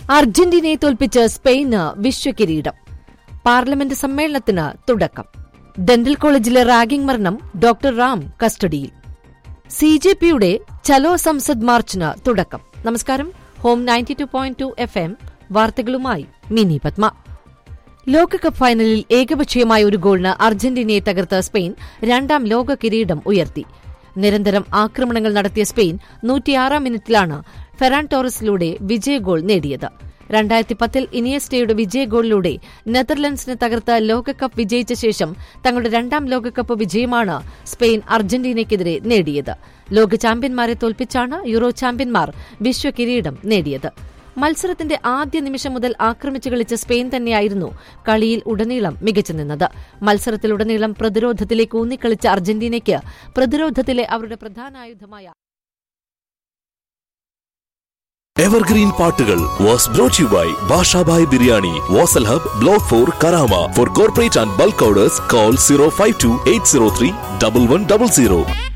അർജന്റീനയെ തോൽപ്പിച്ച് Spain വിശ്വകിരീടം parliament സമ്മേളനത്തിന് തുടക്കം ഡെന്റൽ കോളേജിലെ റാഗിംഗ് മരണം ഡോക്ടർ റാം കസ്റ്റഡിയിൽ സി ജെ പിയുടെ ചലോ സംസദ് മാർച്ചിന് തുടക്കം നമസ്കാരം ഹോം ninety two point two F M വാർത്തകളുമായി മിനി പത്മ ലോകകപ്പ് ഫൈനലിൽ ഏകപക്ഷീയമായ ഒരു ഗോളിന് അർജന്റീനയെ തകർത്ത സ്പെയിൻ രണ്ടാം ലോക കിരീടം ഉയർത്തി നിരന്തരം ആക്രമണങ്ങൾ നടത്തിയ സ്പെയിൻ നൂറ്റിയാറാം മിനിറ്റിലാണ് ഫെറാൻ ടോറസിലൂടെ വിജയ ഗോൾ നേടിയത് രണ്ടായിരത്തി പത്തിൽ ഇനിയസ്റ്റയുടെ വിജയ ഗോളിലൂടെ നെതർലൻഡ്സിനെ തകർത്ത് ലോകകപ്പ് വിജയിച്ച ശേഷം തങ്ങളുടെ രണ്ടാം ലോകകപ്പ് വിജയമാണ് സ്പെയിൻ അർജന്റീനയ്ക്കെതിരെ നേടിയത് ലോക ചാമ്പ്യന്മാരെ തോൽപ്പിച്ചാണ് യൂറോ ചാമ്പ്യന്മാർ വിശ്വകിരീടം നേടിയത് മത്സരത്തിന്റെ ആദ്യ നിമിഷം മുതൽ ആക്രമിച്ചു കളിച്ച സ്പെയിൻ തന്നെയായിരുന്നു കളിയിൽ ഉടനീളം മികച്ചു നിന്നത് മത്സരത്തിലുടനീളം പ്രതിരോധത്തിലേക്ക് ഊന്നിക്കളിച്ച അർജന്റീനയ്ക്ക് പ്രതിരോധത്തിലെ അവരുടെ പ്രധാന ആയുധമായ എവർഗ്രീൻ പാട്ടുകൾ was brought you by Bashabhai biryani Vasal hub block four Karama for corporate and bulk orders call zero five two eight zero three double one double zero